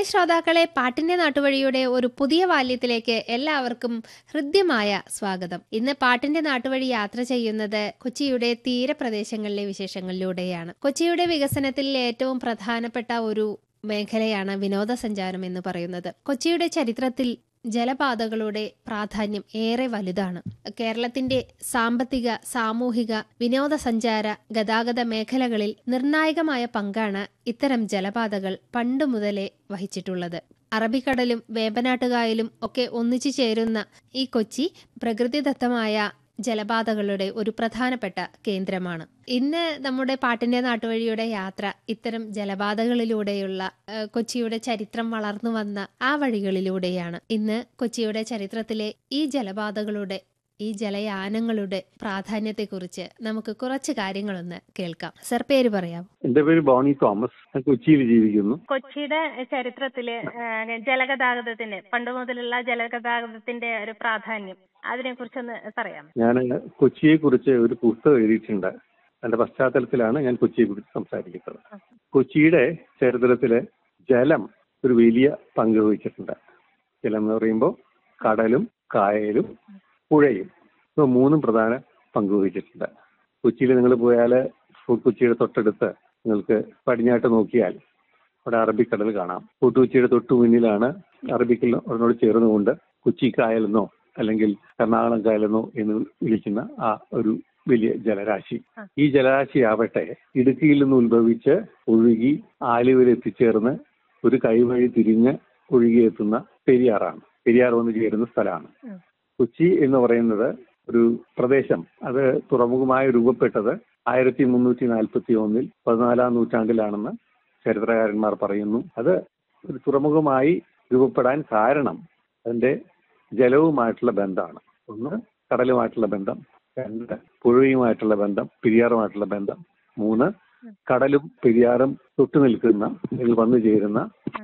ശ്രോതാക്കളെ പാട്ടിന്റെ നാട്ടുവഴിയുടെ ഒരു പുതിയ ബാല്യത്തിലേക്ക് എല്ലാവർക്കും ഹൃദ്യമായ സ്വാഗതം ഇന്ന് പാട്ടിന്റെ നാട്ടുവഴി യാത്ര ചെയ്യുന്നത് കൊച്ചിയുടെ തീരപ്രദേശങ്ങളിലെ വിശേഷങ്ങളിലൂടെയാണ് കൊച്ചിയുടെ വികസനത്തിൽ ഏറ്റവും പ്രധാനപ്പെട്ട ഒരു മേഖലയാണ് വിനോദസഞ്ചാരം എന്ന് പറയുന്നത് കൊച്ചിയുടെ ചരിത്രത്തിൽ ജലപാതകളുടെ പ്രാധാന്യം ഏറെ വലുതാണ് കേരളത്തിന്റെ സാമ്പത്തിക സാമൂഹിക വിനോദസഞ്ചാര ഗതാഗത മേഖലകളിൽ നിർണായകമായ പങ്കാണ് ഇത്തരം ജലപാതകൾ പണ്ടു മുതലേ വഹിച്ചിട്ടുള്ളത് അറബിക്കടലും വേമ്പനാട്ടുകായലും ഒക്കെ ഒന്നിച്ചു ചേരുന്ന ഈ കൊച്ചി പ്രകൃതിദത്തമായ ജലപാതകളുടെ ഒരു പ്രധാനപ്പെട്ട കേന്ദ്രമാണ് ഇന്ന് നമ്മുടെ പാട്ടിന്റെ നാട്ടുവഴിയുടെ യാത്ര ഇത്തരം ജലപാതകളിലൂടെയുള്ള ഏഹ്, കൊച്ചിയുടെ ചരിത്രം വളർന്നു വന്ന ആ വഴികളിലൂടെയാണ് ഇന്ന് കൊച്ചിയുടെ ചരിത്രത്തിലെ ഈ ജലപാതകളുടെ ഈ ജലയാനങ്ങളുടെ പ്രാധാന്യത്തെക്കുറിച്ച് നമുക്ക് കുറച്ച് കാര്യങ്ങളൊന്ന് കേൾക്കാം സർ പേര് പറയാം എന്റെ പേര് ബോണി തോമസ് ഞാൻ കൊച്ചിയിൽ ജീവിക്കുന്നു കൊച്ചിയുടെ ചരിത്രത്തില് ഏഹ്, ജലഗതാഗതത്തിന് പണ്ട് മുതലുള്ള ജലഗതാഗതത്തിന്റെ ഒരു പ്രാധാന്യം അതിനെ കുറിച്ചൊന്ന് പറയാം ഞാൻ കൊച്ചിയെ കുറിച്ച് ഒരു പുസ്തകം എഴുതിയിട്ടുണ്ട് അതിന്റെ പശ്ചാത്തലത്തിലാണ് ഞാൻ കൊച്ചിയെ കുറിച്ച് സംസാരിക്കുന്നത് കൊച്ചിയുടെ ചരിത്രത്തില് ജലം ഒരു വലിയ പങ്ക് വഹിച്ചിട്ടുണ്ട് ജലം എന്ന് പറയുമ്പോൾ കടലും കായലും പുഴയും ഇവ മൂന്നും പ്രധാന പങ്ക് വഹിച്ചിട്ടുണ്ട് കൊച്ചിയിൽ നിങ്ങൾ പോയാൽ കൊച്ചിയുടെ തൊട്ടടുത്ത് നിങ്ങൾക്ക് പടിഞ്ഞാട്ട് നോക്കിയാൽ അവിടെ അറബിക്കടൽ കാണാം കൊച്ചുകൊച്ചിയുടെ തൊട്ടു മുന്നിലാണ് അറബിക്കടലിനോട് ചേർന്നുകൊണ്ട് കൊച്ചി കായലെന്നോ അല്ലെങ്കിൽ എറണാകുളം കായലെന്നോ എന്ന് വിളിക്കുന്ന ആ ഒരു വലിയ ജലരാശി ഈ ജലരാശി ആവട്ടെ ഇടുക്കിയിൽ നിന്ന് ഉത്ഭവിച്ച് ഒഴുകി ആലുവയിൽ എത്തിച്ചേർന്ന് ഒരു കൈവഴി തിരിഞ്ഞ് ഒഴുകിയെത്തുന്ന പെരിയാറാണ് പെരിയാർ വന്ന് ചേരുന്ന സ്ഥലമാണ് ഉം. കൊച്ചി എന്ന് പറയുന്നത് ഒരു പ്രദേശം അത് തുറമുഖമായി രൂപപ്പെട്ടത് ആയിരത്തി മുന്നൂറ്റി നാൽപ്പത്തി ഒന്നിൽ പതിനാലാം നൂറ്റാണ്ടിലാണെന്ന് ചരിത്രകാരന്മാർ പറയുന്നു അത് ഒരു തുറമുഖമായി രൂപപ്പെടാൻ കാരണം അതിന്റെ ജലവുമായിട്ടുള്ള ബന്ധമാണ് ഒന്ന് കടലുമായിട്ടുള്ള ബന്ധം രണ്ട് പുഴയുമായിട്ടുള്ള ബന്ധം പെരിയാറുമായിട്ടുള്ള ബന്ധം മൂന്ന് കടലും പെരിയാറും തൊട്ടു നിൽക്കുന്ന ഇതിൽ വന്നു ചേരുന്ന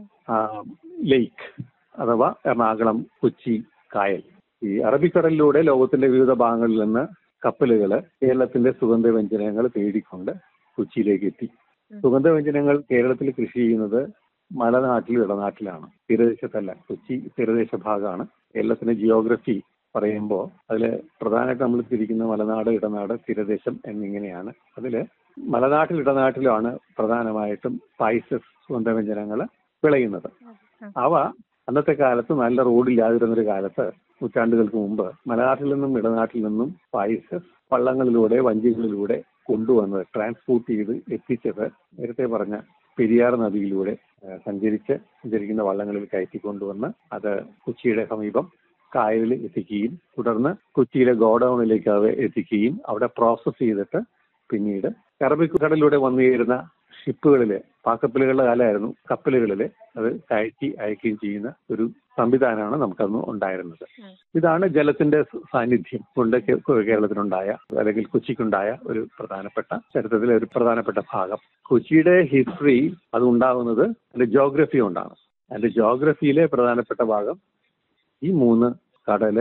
ലേക്ക് അഥവാ എറണാകുളം കൊച്ചി കായൽ ഈ അറബിക്കടലിലൂടെ ലോകത്തിന്റെ വിവിധ ഭാഗങ്ങളിൽ നിന്ന് കപ്പലുകൾ കേരളത്തിന്റെ സുഗന്ധവ്യഞ്ജനങ്ങൾ തേടിക്കൊണ്ട് കൊച്ചിയിലേക്ക് എത്തി സുഗന്ധവ്യഞ്ജനങ്ങൾ കേരളത്തിൽ കൃഷി ചെയ്യുന്നത് മലനാട്ടിലും ഇടനാട്ടിലാണ് തീരദേശത്തല്ല കൊച്ചി തീരദേശ ഭാഗമാണ് കേരളത്തിന്റെ ജിയോഗ്രഫി പറയുമ്പോൾ അതിൽ പ്രധാനമായിട്ട് നമ്മൾ തിരിക്കുന്ന മലനാട് ഇടനാട് തീരദേശം എന്നിങ്ങനെയാണ് അതിൽ മലനാട്ടിൽ ഇടനാട്ടിലുമാണ് പ്രധാനമായിട്ടും സ്പൈസസ് സുഗന്ധവ്യഞ്ജനങ്ങൾ വിളയുന്നത് അവ അന്നത്തെ കാലത്ത് നല്ല റോഡില്ലാതിരുന്നൊരു കാലത്ത് നൂറ്റാണ്ടുകൾക്ക് മുമ്പ് മലനാട്ടിൽ നിന്നും ഇടനാട്ടിൽ നിന്നും സ്പൈസസ് വള്ളങ്ങളിലൂടെ വഞ്ചികളിലൂടെ കൊണ്ടുവന്നത് ട്രാൻസ്പോർട്ട് ചെയ്ത് എത്തിച്ചത് നേരത്തെ പറഞ്ഞ പെരിയാർ നദിയിലൂടെ ഏഹ്, സഞ്ചരിച്ച് സഞ്ചരിക്കുന്ന വള്ളങ്ങളിൽ കയറ്റി കൊണ്ടുവന്ന് അത് കൊച്ചിയുടെ സമീപം കായലിൽ എത്തിക്കുകയും തുടർന്ന് കൊച്ചിയിലെ ഗോഡൌണിലേക്ക് അത് എത്തിക്കുകയും അവിടെ പ്രോസസ്സ് ചെയ്തിട്ട് പിന്നീട് അറബിക്കടലിലൂടെ വന്നു ചേരുന്ന ഷിപ്പുകളില് പാക്കപ്പലുകളുടെ കാലമായിരുന്നു കപ്പലുകളിൽ അത് കയറ്റി അയക്കുകയും ചെയ്യുന്ന ഒരു സംവിധാനമാണ് നമുക്കന്ന് ഉണ്ടായിരുന്നത് ഇതാണ് ജലത്തിന്റെ സാന്നിധ്യം കൊണ്ട് കേ- കേരളത്തിനുണ്ടായ അല്ലെങ്കിൽ കൊച്ചിക്കുണ്ടായ ഒരു പ്രധാനപ്പെട്ട ചരിത്രത്തിലെ ഒരു പ്രധാനപ്പെട്ട ഭാഗം കൊച്ചിയുടെ ഹിസ്റ്ററി അത് ഉണ്ടാകുന്നത് അതിന്റെ ജോഗ്രഫി കൊണ്ടാണ് അതിന്റെ ജോഗ്രഫിയിലെ പ്രധാനപ്പെട്ട ഭാഗം ഈ മൂന്ന് കടല്